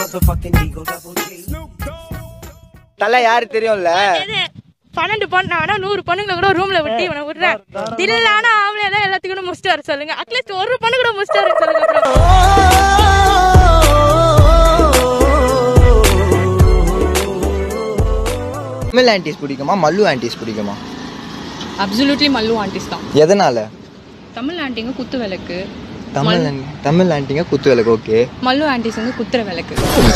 தலை யாரு தெரியும்ல பன்னெண்டு பொண்ணு நான் வேணா நூறு பொண்ணுங்களை கூட ரூம்ல விட்டு இவனை விடுறேன் தில்லான ஆம்பளை தான் எல்லாத்துக்கும் முடிச்சுட்டு வர சொல்லுங்க அட்லீஸ்ட் ஒரு பொண்ணு கூட முடிச்சுட்டு வர சொல்லுங்க bro. தமிழ் ஆன்டிஸ் பிடிக்குமா மல்லு ஆன்டிஸ் பிடிக்குமா அப்சல்யூட்லி மல்லு ஆண்டிஸ் தான் எதனால தமிழ் ஆண்டிங்க குத்து விளக்கு தமிழ் ஆண்டி- தமிழ் ஆன்டிங்க குத்து விளக்கு ஓகே மல்லு ஆண்டிஸ் வந்து குத்துற விளக்கு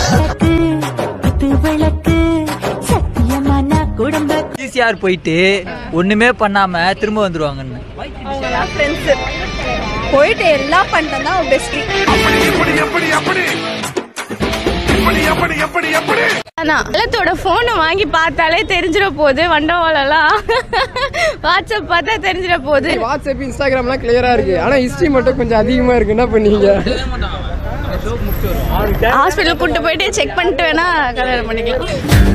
ஈசிஆர் போயிட்டு ஒண்ணுமே பண்ணாம திரும்ப வந்துருவாங்கன்னு போயிட்டு எல்லாம் பண்ணிட்டேன் தான் பெஸ்ட் நிலத்தோட போனை வாங்கி பார்த்தாலே தெரிஞ்சிட போகுது வண்டவாளெல்லாம் வாட்ஸ்அப் பார்த்தா தெரிஞ்சிட போகுது வாட்ஸ்அப் இன்ஸ்டாகிராம்லாம் கிளியரா இருக்கு ஆனா ஹிஸ்டரி மட்டும் கொஞ்சம் அதிகமா இருக்கு என்ன பண்ணீங்க ஹாஸ்பிட்டல் கூட்டு போயிட்டு செக் பண்ணிட்டு வேணா கல்யாணம் பண்ணிக்கலாம்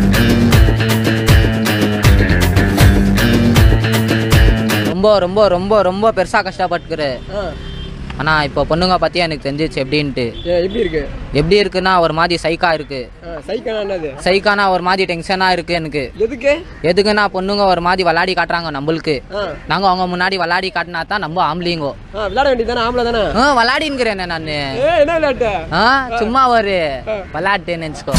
ரொம்ப ரொம்ப ரொம்ப ரொம்ப பெருசா கஷ்டப்பட்டுக்கிற ஆனா இப்போ பொண்ணுங்க பத்தி எனக்கு தெரிஞ்சிச்சு எப்படின்ட்டு ஏன் எப்படி இருக்கு எப்படி இருக்குன்னா ஒரு மாதிரி சைக்கா இருக்கு சைக்கனா என்னது சைக்கானா ஒரு மாதிரி டென்ஷனா இருக்கு எனக்கு எதுக்கு எதுக்குன்னா பொண்ணுங்க ஒரு மாதிரி விளாடி காட்டுறாங்க நம்மளுக்கு ஆ. நாங்க அவங்க முன்னாடி விளாடி காட்டினா தான் நம்ம ஆம்பளிங்கோ ஆ, விளையாட வேண்டியதானே ஆம்பளை தானே ஆ விளாடிங்கிறேன் நானு ஏ என்ன விளையாட்டு ஆ சும்மா ஒரு விளாட்டு நினைச்சுக்கோ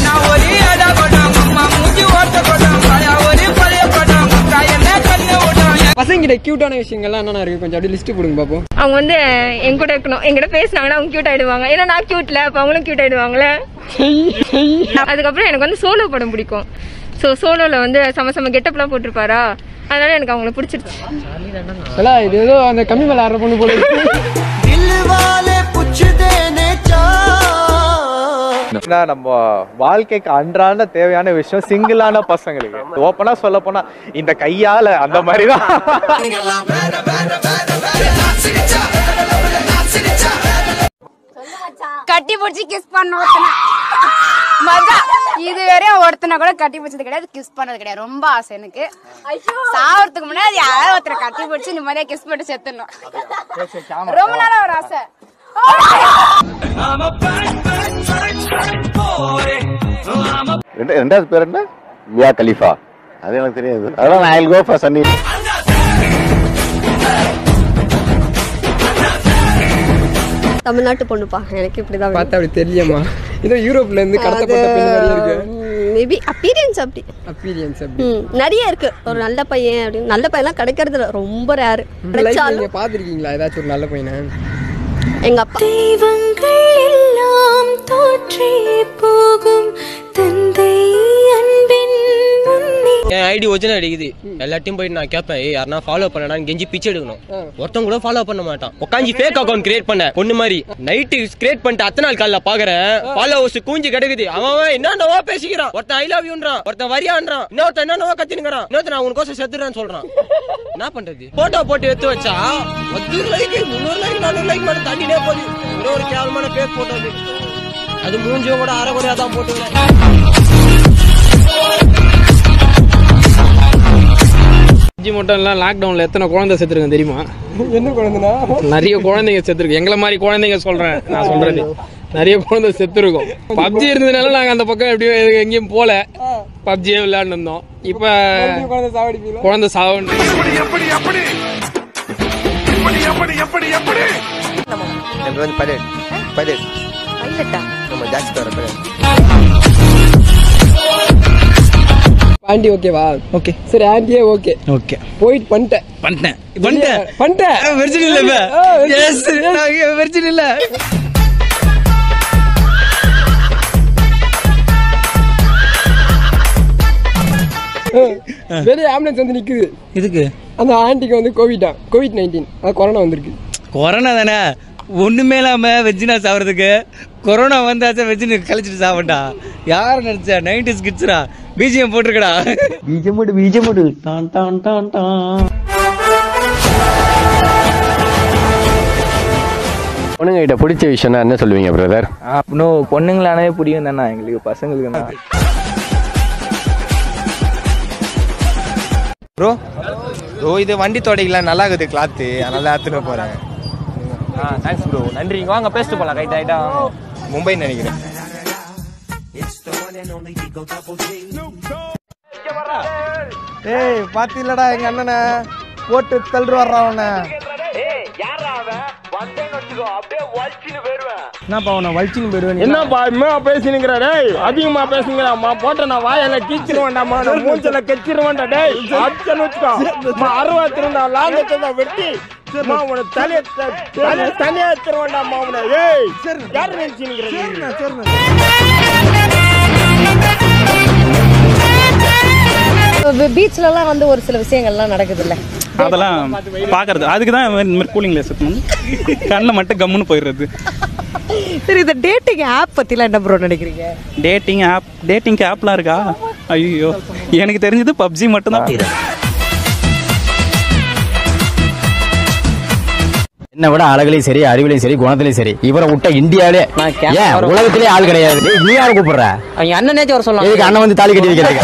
பசங்கிட்ட கியூட்டான விஷயங்கள்லாம் என்னென்ன இருக்கு கொஞ்சம் அப்படியே லிஸ்ட் போடுங்க பாப்போம் அவங்க வந்து என் கூட இருக்கணும் என்கிட்ட பேசினாங்கன்னா அவங்க கியூட் ஆயிடுவாங்க ஏன்னா நான் கியூட்ல அப்ப அவங்களும் கியூட் ஆயிடுவாங்கல்ல அதுக்கப்புறம் எனக்கு வந்து சோலோ படம் பிடிக்கும் ஸோ சோலோல வந்து சம சம கெட்டப்லாம் போட்டிருப்பாரா அதனால எனக்கு அவங்கள பிடிச்சிருச்சு இல்ல இது ஏதோ அந்த கம்மி மேல ஆடுற பொண்ணு போல இருக்கு நம்ம வாழ்க்கைக்கு அன்றாட தேவையான விஷயம் சிங்கிளான பசங்களுக்கு ஓப்பனா சொல்ல போனா இந்த கையால அந்த மாதிரி தான் கட்டி பிடிச்சி கிஸ் பண்ண ஒருத்தனை மஜா இது வரையும் ஒருத்தனை கூட கட்டி பிடிச்சது கிடையாது கிஸ் பண்ணது கிடையாது ரொம்ப ஆசை எனக்கு சாவறதுக்கு முன்னாடி யாராவது ஒருத்தரை கட்டி பிடிச்சி நிம்மதியா கிஸ் பண்ணி செத்துடணும் ரொம்ப நாளா ஒரு ஆசை ரெண்டு- ரெண்டாவது பேர் என்ன மியா கலிஃபா அது எனக்கு தெரியாது அதான் ஐ கோ ஃபார் சன்னி தமிழ்நாட்டு பொண்ணுப்பா எனக்கு இப்படிதான் பார்த்தா அப்படி தெரியமா ஏதோ யூரோப்ல இருந்து கடத்தப்பட்ட பெண் மாதிரி இருக்கு மேபி அப்பீரியன்ஸ் அப்படி அப்பீரியன்ஸ் அப்படி ம், நிறைய இருக்கு ஒரு நல்ல பையன் அப்படின்னு நல்ல பையன்லாம் கிடைக்கிறது இல்ல ரொம்ப ரேரு லைஃப் கிடைச்சாலும் நீங்க பாத்திருக்கீங்களா ஏதாச்சும் ஒரு நல்ல பையனை எங்க அப்பா தெய்வங்கள் எல்லாம் தோற்றே போகும் தந்தை அன்பின் முன்னே என் ஐடி ஒரிஜினல் அடிக்குது எல்லாத்தையும் போயிட்டு நான் கேட்பேன் ஏய் யாருனா ஃபாலோ பண்ணடா கெஞ்சி பிச்சை எடுக்கணும் ஒருத்தன் கூட ஃபாலோ பண்ண மாட்டான் உட்காந்து ஃபேக் அக்கௌண்ட் கிரியேட் பண்ண பொண்ணு மாதிரி நைட்டு கிரியேட் பண்ணிட்டு அத்தனை நாள் காலைல பாக்குறேன் ஃபாலோவர்ஸ் கூஞ்சி கிடக்குது அவன் அவன் என்னென்னவோ பேசிக்கிறான் ஒருத்தன் ஐ லவ் யூன்றான் ஒருத்தன் வரியான்றான் இன்னொருத்தன் என்னென்னவோ கத்தினுங்கிறான் இன்னொருத்தன் நான் உனக்கோசம் செத்துறேன்னு சொல்றான் என்ன பண்றது போட்டோ போட்டு எடுத்து வச்சா பத்து லைக் முந்நூறு லைக் நானூறு லைக் மட்டும் தண்ணினே போகுது ஒரே ஒரு கேவலமான ஃபேக் போட்டோ அது அது மூஞ்சியும் கூட அரை குறையா தான் போட்டு அஞ்சு மட்டும் இல்லை லாக்டவுனில் எத்தனை குழந்தை செத்துருக்கேன் தெரியுமா என்ன குழந்தைனா நிறைய குழந்தைங்க செத்துருக்கு எங்களை மாதிரி குழந்தைங்க சொல்கிறேன் நான் சொல்கிறது நிறைய குழந்தை செத்துருக்கோம் பப்ஜி இருந்ததுனால நாங்கள் அந்த பக்கம் எப்படியும் எது- எங்கேயும் போகல பப்ஜியே விளையாண்டு இருந்தோம் இப்போ குழந்தை சாவடிப்பீங்களா குழந்தை சாவுன்னு என் பேர் வந்து பைலட் பைலட் நம்ம ஜாஸ்தி வர பைலட் ஆண்டி ஓகேவா ஓகே சரி ஆண்டியே ஓகே ஓகே போயிட்டு பண்ணிட்டேன் பண்ணிட்டேன் பண்ணிட்டேன் பண்ணிட்டேன் வெர்ஜின் இல்ல எஸ் வெர்ஜின் இல்ல வெளியே ஆம்புலன்ஸ் வந்து நிக்குது இதுக்கு அந்த ஆண்டிக்கு வந்து கோவிட்டா கோவிட் நைன்டீன் அது கொரோனா வந்திருக்கு கொரோனா தானே ஒண்ணுமே இல்லாம வெஜ்ஜினா சாப்பிட்றதுக்கு கொரோனா வந்தாச்சும் வெஜ்ஜினு கழிச்சிட்டு சாப்பிட்டா யார் நினைச்சா நைன்டிஸ் கிட்ஸ்ரா பிஜிஎம் போட்டிருக்கடா பீஜமுடு பீஜமுடு டான் டான் டான் டான் பொண்ணுங்க கிட்ட பிடிச்ச விஷயம்னா என்ன சொல்லுவீங்க பிரதர் இன்னும் பொண்ணுங்களானே புரியும் தானே எங்களுக்கு பசங்களுக்கு தான் ப்ரோ ப்ரோ இது வண்டி தொடைக்கலாம் நல்லா இருக்குது கிளாத்து அதனால எடுத்துட்டு போறேன் ஆ தேங்க்ஸ் ப்ரோ நன்றி இங்க வாங்க பேசிட்டு போலாம் ரைட் ரைட்டா மும்பை நினைக்கிறேன் ஏய் பாத்தீங்களடா எங்க அண்ணனை போட்டு தள்ளு வர்றான் அவனை என்னப்பா அவனை வலிச்சுன்னு போயிடுவேன் என்னப்பா இம்மா பேசினுங்கிற டேய் அதிகமா பேசுங்கிறாம்மா போட்ட நான் வாயில கீச்சிருவேன்டாமா நான் மூஞ்சல கெச்சிருவேன்டா டேய் அச்சன் வச்சுக்கோ அம்மா அறுபத்தி ரெண்டா லாங்கத்தை தான் வெட்டி அம்மா உன தலைய தலை தனியா எடுத்துருவேன்டாமா உன ஏய் யாரு நினைச்சுனுங்கிற பீச்லலாம் வந்து ஒரு சில விஷயங்கள்லாம் நடக்குது இல்ல அதெல்லாம் பார்க்கறது அதுக்கு தான் இந்த மாதிரி கூலிங் கிளாஸ் எடுக்கணும் கண்ணில் மட்டும் கம்முன்னு போயிடுறது சரி இந்த டேட்டிங் ஆப் பத்திலாம் என்ன ப்ரோ நினைக்கிறீங்க டேட்டிங் ஆப் டேட்டிங் ஆப்லாம் இருக்கா ஐயோ எனக்கு தெரிஞ்சது பப்ஜி மட்டும்தான் என்ன விட அழகுலையும் சரி அறிவிலையும் சரி குணத்திலையும் சரி இவரை விட்ட இந்தியாவிலே ஏன் உலகத்திலே ஆள் கிடையாது டேய், நீ யாரை கூப்பிடுற அவங்க அண்ணனேச்சும் வர சொல்லலாம் எதுக்கு அண்ணன் வந்து தாலி கட்டி வைக்கிறதுக்கு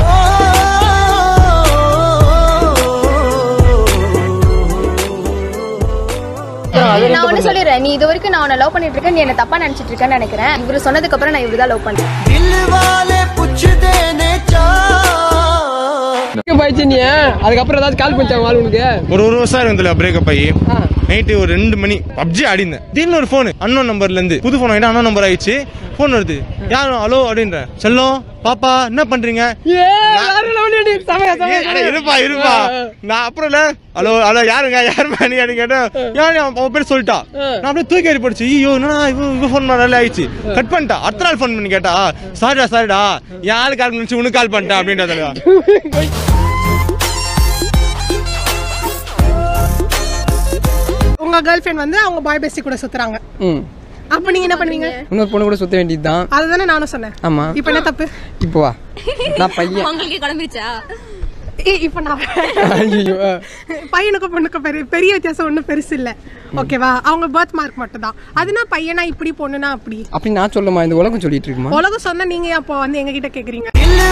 நான் ஒண்ணு சொல்லிடுறேன் நீ இது வரைக்கும் நான் உன்னை லவ் பண்ணிட்டு இருக்கேன் நீ என்ன தப்பா நினைச்சிட்டு இருக்கேன்னு நினைக்கிறேன் இவரு சொன்னதுக்கு அப்புறம் நான் இவரு தான் லவ் பண்றேன் பாய்ச்சி நீ அதுக்கப்புறம் ஏதாச்சும் கால் பண்ணிச்சாங்க ஆள் உனக்கு ஒரு ஒரு வருஷம் இருந்ததுல பிரேக்கப் ஆகி நைட்டு ஒரு ரெண்டு மணி பப்ஜி ஆடிந்தேன் திடீர்னு ஒரு ஃபோன் அன்னோன் நம்பர்ல இருந்து புது ஃபோன் வாங்கிட்டு அண்ணன் நம்பர் ஆயிடுச்சு ஃபோன் வருது யாரும் ஹலோ அப்படின்ற செல்லம் பாப்பா என்ன பண்றீங்க அட, இருப்பா இருப்பா நான் அப்புறம் இல்ல ஹலோ ஹலோ யாருங்க யாருமா நீ அப்படின்னு கேட்டேன் யாரு அவன் பேர் சொல்லிட்டா நான் அப்படியே தூக்கி எறி போடுச்சு ஐயோ என்னடா இவன் இவன் ஃபோன் பண்ணல ஆயிடுச்சு கட் பண்ணிட்டா அடுத்த நாள் ஃபோன் பண்ணி கேட்டா சாரிடா சாரிடா யாரு கால் நினைச்சு உனக்கு கால் பண்ணிட்டேன் அப்படின்றதுல உங்க கேர்ள் ஃப்ரெண்ட் வந்து அவங்க பாய் பெஸ்டி கூட சுத்துறாங்க ம் அப்ப நீங்க என்ன பண்ணுவீங்க இன்னொரு பொண்ணு கூட சுத்த வேண்டியதுதான் அதுதானே நானும் சொன்னேன் ஆமா இப்ப என்ன தப்பு இப்போ வா நான் பையன் உங்களுக்கு கிளம்பிச்சா ஏய், இப்ப நான் ஐயோ பையனுக்கும் பொண்ணுக்கும் பெரிய பெரிய வித்தியாசம் ஒண்ணும் பெருசு இல்ல ஓகேவா அவங்க பர்த் மார்க் மட்டும் தான் அதுனா பையனா இப்படி பொண்ணுனா அப்படி அப்படி நான் சொல்லுமா இந்த உலகம் சொல்லிட்டு இருக்குமா உலகம் சொன்னா நீங்க ஏன் அப்போ வந்து எங்க கிட்ட கேக்குறீங்க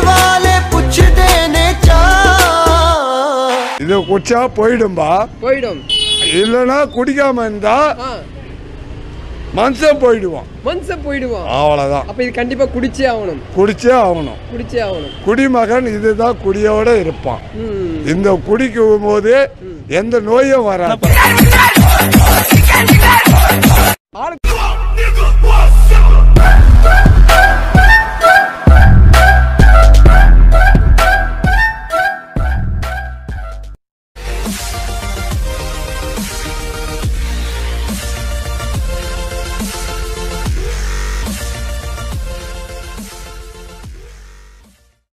இது குடிச்சா போயிடும்பா போயிடும் இல்லைன்னா குடிக்காம இருந்தா மனுஷன் போயிடுவான் மனுஷன் போயிடுவான் அவ்வளவுதான் அப்ப இது கண்டிப்பா குடிச்சே ஆகணும் குடிச்சே ஆகணும் குடிச்சே ஆகணும் குடிமகன் இதுதான் குடியோட இருப்பான் ம் இந்த குடிக்கும் போது எந்த நோயும் வராது